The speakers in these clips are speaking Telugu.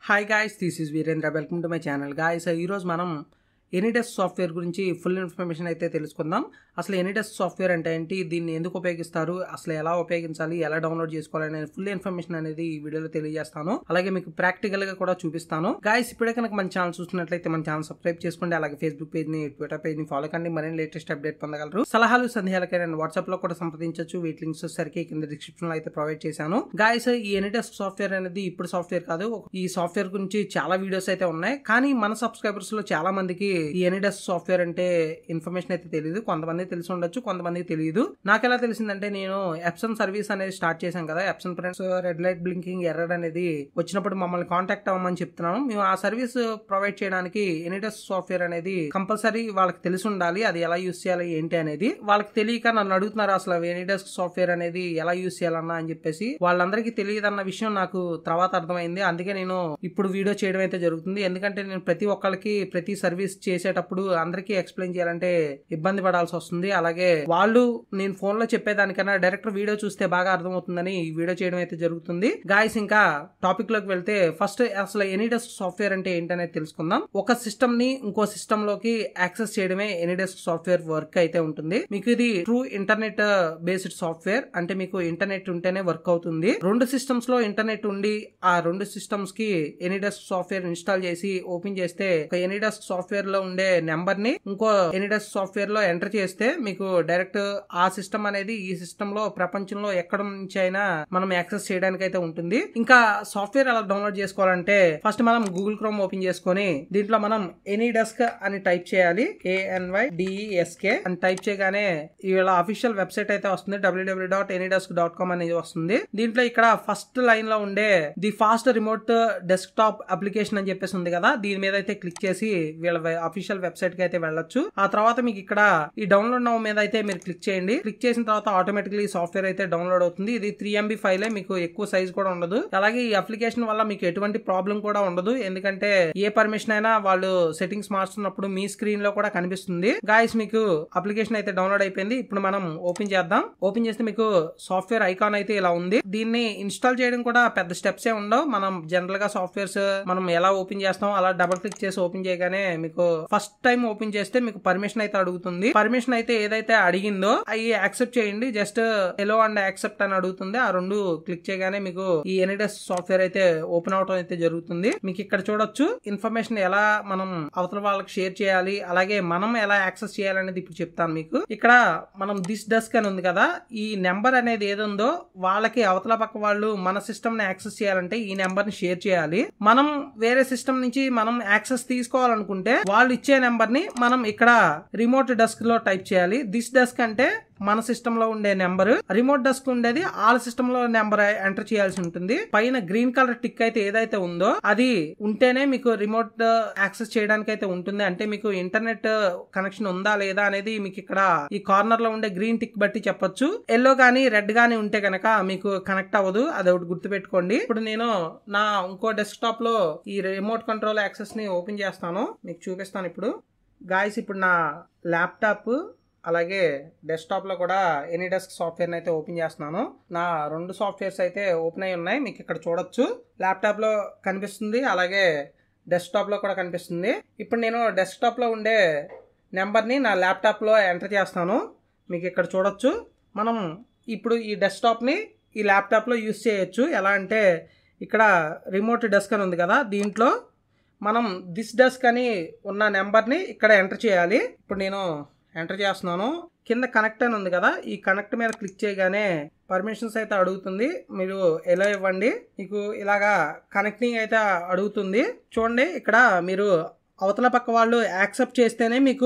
hi guys this is Virendra welcome to my channel guys ఈరోజు మనం ఎనీడెస్క్ సాఫ్ట్వేర్ గురించి ఫుల్ ఇన్ఫర్మేషన్ అయితే తెలుసుకుందాం అసలు ఎనీడెస్క్ సాఫ్ట్వేర్ అంటే ఏంటి దీన్ని ఎందుకు ఉపయోగిస్తారు అసలు ఎలా ఉపయోగించాలి ఎలా డౌన్లోడ్ చేసుకోవాలనే ఫుల్ ఇన్ఫర్మేషన్ అనేది ఈ వీడియోలో తెలియజేస్తాను అలాగే మీకు ప్రాక్టికల్ గా కూడా చూపిస్తాను గాయస్ ఇప్పుడే కనుక మన ఛానల్ చూస్తున్నట్లయితే మన ఛానల్ సబ్స్క్రైబ్ చేసుకోండి అలాగే ఫేస్బుక్ పేజ్ ని ట్విట్టర్ పేజ్ ని ఫాలో కండి మరిన్ని లేటెస్ట్ అప్డేట్ పొందగలరు సలహాలు సందేహాలకై నేను వాట్సాప్ లో కూడా సంప్రదించవచ్చు వీటి లింక్స్ వచ్చేసరికి కింద డిస్క్రిప్షన్ లో అయితే ప్రొవైడ్ చేశాను గాయస్ ఈ ఎనీడెస్క్ సాఫ్ట్వేర్ అనేది ఇప్పుడు సాఫ్ట్వేర్ కాదు ఈ సాఫ్ట్వేర్ గురించి చాలా వీడియోస్ అయితే ఉన్నాయి కానీ మన సబ్స్క్రైబర్స్ లో చాలా మందికి ఈ ఎనీడెస్క్ సాఫ్ట్వేర్ అంటే ఇన్ఫర్మేషన్ అయితే తెలియదు కొంతమంది తెలిసి ఉండొచ్చు కొంతమందికి తెలియదు నాకు ఎలా తెలిసిందంటే నేను ఎప్సన్ సర్వీస్ అనేది స్టార్ట్ చేశాం కదా Epson friends red light blinking error అనేది వచ్చినప్పుడు మమ్మల్ని కాంటాక్ట్ అవ్వమని చెప్తున్నాము మేము ఆ సర్వీస్ ప్రొవైడ్ చేయడానికి ఎనీడెస్క్ సాఫ్ట్వేర్ అనేది కంపల్సరీ వాళ్ళకి తెలిసి ఉండాలి అది ఎలా యూస్ చేయాలి ఏంటి అనేది వాళ్ళకి తెలియక నన్ను అడుగుతున్నారు అసలు ఎనీడెస్క్ సాఫ్ట్వేర్ అనేది ఎలా యూస్ చేయాలన్నా అని చెప్పేసి వాళ్ళందరికీ తెలియదన్న విషయం నాకు తర్వాత అర్థమైంది అందుకే నేను ఇప్పుడు వీడియో చేయడం అయితే జరుగుతుంది ఎందుకంటే నేను ప్రతి ఒక్కరికి ప్రతి సర్వీస్ చేసేటప్పుడు అందరికీ ఎక్స్ప్లెయిన్ చేయాలంటే ఇబ్బంది పడాల్సి వస్తుంది అలాగే వాళ్ళు నేను ఫోన్ లో చెప్పేదానికన్నా డైరెక్ట్ వీడియో చూస్తే బాగా అర్థమవుతుందని ఈ వీడియో చేయడం అయితే జరుగుతుంది గాయస్ ఇంకా టాపిక్ లోకి వెళ్తే ఫస్ట్ అసలు ఎనీడెస్క్ సాఫ్ట్వేర్ అంటే ఏంటనేది తెలుసుకుందాం ఒక సిస్టమ్ ని ఇంకో సిస్టమ్ లోకి యాక్సెస్ చేయడమే ఎనీడెస్క్ సాఫ్ట్వేర్ వర్క్ అయితే ఉంటుంది మీకు ఇది ట్రూ ఇంటర్నెట్ బేస్డ్ సాఫ్ట్వేర్ అంటే మీకు ఇంటర్నెట్ ఉంటేనే వర్క్ అవుతుంది రెండు సిస్టమ్స్ లో ఇంటర్నెట్ ఉండి ఆ రెండు సిస్టమ్స్ కి ఎనీడెస్క్ సాఫ్ట్వేర్ ఇన్స్టాల్ చేసి ఓపెన్ చేస్తే ఒక ఎనీడెస్క్ సాఫ్ట్వేర్ లో ఉండే నెంబర్ ని ఇంకో ఎనీడెస్క్ సాఫ్ట్వేర్ లో ఎంటర్ చేస్తే మీకు డైరెక్ట్ ఆ సిస్టమ్ అనేది ఈ సిస్టమ్ లో ప్రపంచంలో ఎక్కడ నుంచి అయినా మనం యాక్సెస్ చేయడానికి అయితే ఉంటుంది ఇంకా సాఫ్ట్వేర్ ఎలా డౌన్లోడ్ చేసుకోవాలంటే ఫస్ట్ మనం గూగుల్ క్రోమ్ ఓపెన్ చేసుకొని దీంట్లో మనం ఎనీ డెస్క్ అని టైప్ చేయాలి ఏఎన్వై డిఈఎస్కే అని టైప్ చేయగానే వీళ్ళ అఫీషియల్ వెబ్సైట్ అయితే వస్తుంది WWW dot AnyDesk dot com అనేది వస్తుంది దీంట్లో ఇక్కడ ఫస్ట్ లైన్ లో ఉండే the fast remote desktop application అని చెప్పేసి ఉంది కదా దీని మీద అయితే క్లిక్ చేసి వీళ్ళ అఫీషియల్ వెబ్సైట్ కి అయితే వెళ్ళొచ్చు ఆ తర్వాత మీకు ఇక్కడ ఈ డౌన్లోడ్ నౌ మీద అయితే మీరు క్లిక్ చేయండి క్లిక్ చేసిన తర్వాత ఆటోమేటిక్లీ సాఫ్ట్వేర్ అయితే డౌన్లోడ్ అవుతుంది ఇది త్రీ ఎంబీ ఫైలే మీకు ఎక్కువ సైజ్ కూడా ఉండదు అలాగే ఈ అప్లికేషన్ వల్ల మీకు ఎటువంటి ప్రాబ్లం కూడా ఉండదు ఎందుకంటే ఏ పర్మిషన్ అయినా వాళ్ళు సెట్టింగ్స్ మార్చుతున్నప్పుడు మీ స్క్రీన్ లో కూడా కనిపిస్తుంది గాయస్ మీకు అప్లికేషన్ అయితే డౌన్లోడ్ అయిపోయింది ఇప్పుడు మనం ఓపెన్ చేద్దాం ఓపెన్ చేస్తే మీకు సాఫ్ట్వేర్ ఐకాన్ అయితే ఇలా ఉంది దీన్ని ఇన్స్టాల్ చేయడం కూడా పెద్ద స్టెప్స్ ఏ ఉండవు మనం జనరల్ గా సాఫ్ట్వేర్స్ మనం ఎలా ఓపెన్ చేస్తాం అలా డబుల్ క్లిక్ చేసి ఓపెన్ చేయగానే మీకు ఫస్ట్ టైం ఓపెన్ చేస్తే మీకు పర్మిషన్ అయితే అడుగుతుంది పర్మిషన్ అయితే ఏదైతే అడిగిందో అవి యాక్సెప్ట్ చేయండి జస్ట్ ఎలో అండ్ యాక్సెప్ట్ అని అడుగుతుంది ఆ రెండు క్లిక్ చేయగానే మీకు ఈ ఎనిడెస్ సాఫ్ట్వేర్ అయితే ఓపెన్ అవడం అయితే జరుగుతుంది మీకు ఇక్కడ చూడొచ్చు ఇన్ఫర్మేషన్ ఎలా మనం అవతల వాళ్ళకి షేర్ చేయాలి అలాగే మనం ఎలా యాక్సెస్ చేయాలనేది ఇప్పుడు చెప్తాను మీకు ఇక్కడ మనం దిస్ డెస్క్ అని ఉంది కదా ఈ నెంబర్ అనేది ఏది ఉందో వాళ్ళకి అవతల పక్క వాళ్ళు మన సిస్టమ్ ని యాక్సెస్ చేయాలంటే ఈ నెంబర్ ని షేర్ చేయాలి మనం వేరే సిస్టమ్ నుంచి మనం యాక్సెస్ తీసుకోవాలనుకుంటే వాళ్ళు ఇచ్చే నెంబర్ ని మనం ఇక్కడ రిమోట్ డెస్క్ లో టైప్ చేయాలి దిస్ డెస్క్ అంటే మన సిస్టమ్ లో ఉండే నెంబర్ రిమోట్ డెస్క్ ఉండేది వాళ్ళ సిస్టమ్ లో నెంబర్ ఎంటర్ చేయాల్సి ఉంటుంది పైన గ్రీన్ కలర్ టిక్ అయితే ఏదైతే ఉందో అది ఉంటేనే మీకు రిమోట్ యాక్సెస్ చేయడానికి అయితే ఉంటుంది అంటే మీకు ఇంటర్నెట్ కనెక్షన్ ఉందా లేదా అనేది మీకు ఇక్కడ ఈ కార్నర్ లో ఉండే గ్రీన్ టిక్ బట్టి చెప్పొచ్చు ఎల్లో గానీ రెడ్ గానీ ఉంటే కనుక మీకు కనెక్ట్ అవ్వదు అది ఒకటి గుర్తుపెట్టుకోండి ఇప్పుడు నేను నా ఇంకో డెస్క్టాప్ లో ఈ రిమోట్ కంట్రోల్ యాక్సెస్ ని ఓపెన్ చేస్తాను మీకు చూపిస్తాను ఇప్పుడు గాయస్ ఇప్పుడు నా ల్యాప్టాప్ అలాగే డెస్క్టాప్లో కూడా ఎనీ డెస్క్ సాఫ్ట్వేర్ని అయితే ఓపెన్ చేస్తున్నాను నా రెండు సాఫ్ట్వేర్స్ అయితే ఓపెన్ అయి ఉన్నాయి మీకు ఇక్కడ చూడొచ్చు ల్యాప్టాప్లో కనిపిస్తుంది అలాగే డెస్క్టాప్లో కూడా కనిపిస్తుంది ఇప్పుడు నేను డెస్క్టాప్లో ఉండే నెంబర్ని నా ల్యాప్టాప్లో ఎంటర్ చేస్తాను మీకు ఇక్కడ చూడొచ్చు మనం ఇప్పుడు ఈ డెస్క్టాప్ని ఈ ల్యాప్టాప్లో యూస్ చేయొచ్చు ఎలా అంటే ఇక్కడ రిమోట్ డెస్క్ అని ఉంది కదా దీంట్లో మనం దిస్ డెస్క్ అని ఉన్న నెంబర్ని ఇక్కడ ఎంటర్ చేయాలి ఇప్పుడు నేను ఎంటర్ చేస్తున్నాను కింద కనెక్ట్ అని ఉంది కదా ఈ కనెక్ట్ మీద క్లిక్ చేయగానే పర్మిషన్స్ అయితే అడుగుతుంది మీరు ఎలా ఇవ్వండి మీకు ఇలాగా కనెక్టింగ్ అయితే అడుగుతుంది చూడండి ఇక్కడ మీరు అవతల పక్క వాళ్ళు యాక్సెప్ట్ చేస్తేనే మీకు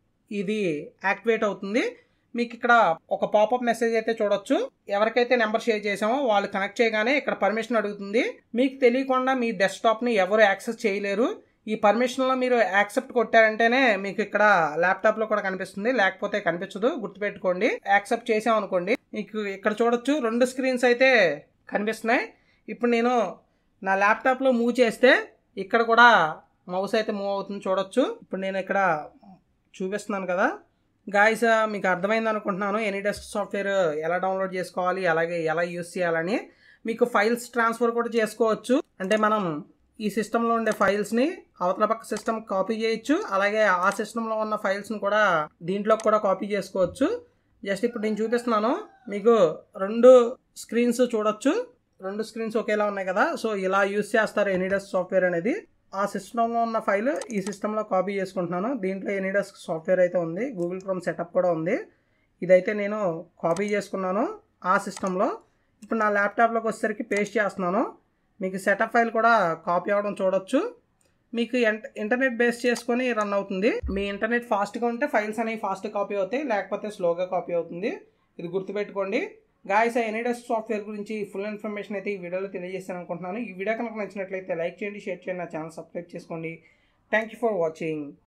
ఇది యాక్టివేట్ అవుతుంది మీకు ఇక్కడ ఒక పాపప్ మెసేజ్ అయితే చూడొచ్చు ఎవరికైతే నెంబర్ షేర్ చేసామో వాళ్ళు కనెక్ట్ చేయగానే ఇక్కడ పర్మిషన్ అడుగుతుంది మీకు తెలియకుండా మీ డెస్క్టాప్ని ఎవరు యాక్సెస్ చేయలేరు ఈ పర్మిషన్లో మీరు యాక్సెప్ట్ కొట్టారంటేనే మీకు ఇక్కడ ల్యాప్టాప్లో కూడా కనిపిస్తుంది లేకపోతే కనిపించదు గుర్తుపెట్టుకోండి యాక్సెప్ట్ చేసాం అనుకోండి మీకు ఇక్కడ చూడొచ్చు రెండు స్క్రీన్స్ అయితే కనిపిస్తున్నాయి ఇప్పుడు నేను నా ల్యాప్టాప్లో మూవ్ చేస్తే ఇక్కడ కూడా మౌస్ అయితే మూవ్ అవుతుంది చూడొచ్చు ఇప్పుడు నేను ఇక్కడ చూపిస్తున్నాను కదా గాయస్ మీకు అర్థమైంది అనుకుంటున్నాను ఎనీ డెస్క్ సాఫ్ట్వేర్ ఎలా డౌన్లోడ్ చేసుకోవాలి అలాగే ఎలా యూస్ చేయాలని మీకు ఫైల్స్ ట్రాన్స్ఫర్ కూడా చేసుకోవచ్చు అంటే మనం ఈ సిస్టంలో ఉండే ఫైల్స్ని అవతల పక్క సిస్టమ్ కాపీ చేయొచ్చు అలాగే ఆ సిస్టంలో ఉన్న ఫైల్స్ని కూడా దీంట్లో కూడా కాపీ చేసుకోవచ్చు జస్ట్ ఇప్పుడు నేను చూపిస్తున్నాను మీకు రెండు స్క్రీన్స్ చూడొచ్చు రెండు స్క్రీన్స్ ఒకేలా ఉన్నాయి కదా సో ఇలా యూస్ చేస్తారు ఎనీడస్ సాఫ్ట్వేర్ అనేది ఆ సిస్టంలో ఉన్న ఫైల్ ఈ సిస్టంలో కాపీ చేసుకుంటున్నాను దీంట్లో ఎనీడస్ సాఫ్ట్వేర్ అయితే ఉంది గూగుల్ క్రోమ్ సెటప్ కూడా ఉంది ఇదైతే నేను కాపీ చేసుకున్నాను ఆ సిస్టంలో ఇప్పుడు నా ల్యాప్టాప్లోకి వచ్చేసరికి పేస్ట్ చేస్తున్నాను మీకు సెటప్ ఫైల్ కూడా కాపీ అవ్వడం చూడొచ్చు మీకు ఇంటర్నెట్ బేస్ చేసుకొని రన్ అవుతుంది మీ ఇంటర్నెట్ ఫాస్ట్గా ఉంటే ఫైల్స్ అనేవి ఫాస్ట్ కాపీ అవుతాయి లేకపోతే స్లోగా కాపీ అవుతుంది ఇది గుర్తుపెట్టుకోండి గాయస్ ఎనీడస్ సాఫ్ట్వేర్ గురించి ఫుల్ ఇన్ఫర్మేషన్ అయితే ఈ వీడియోలో తెలియజేస్తాను అనుకుంటున్నాను ఈ వీడియో కనుక నచ్చినట్లయితే లైక్ చేయండి షేర్ చేయండి నా ఛానల్ సబ్స్క్రైబ్ చేసుకోండి థ్యాంక్ యూ ఫర్ వాచింగ్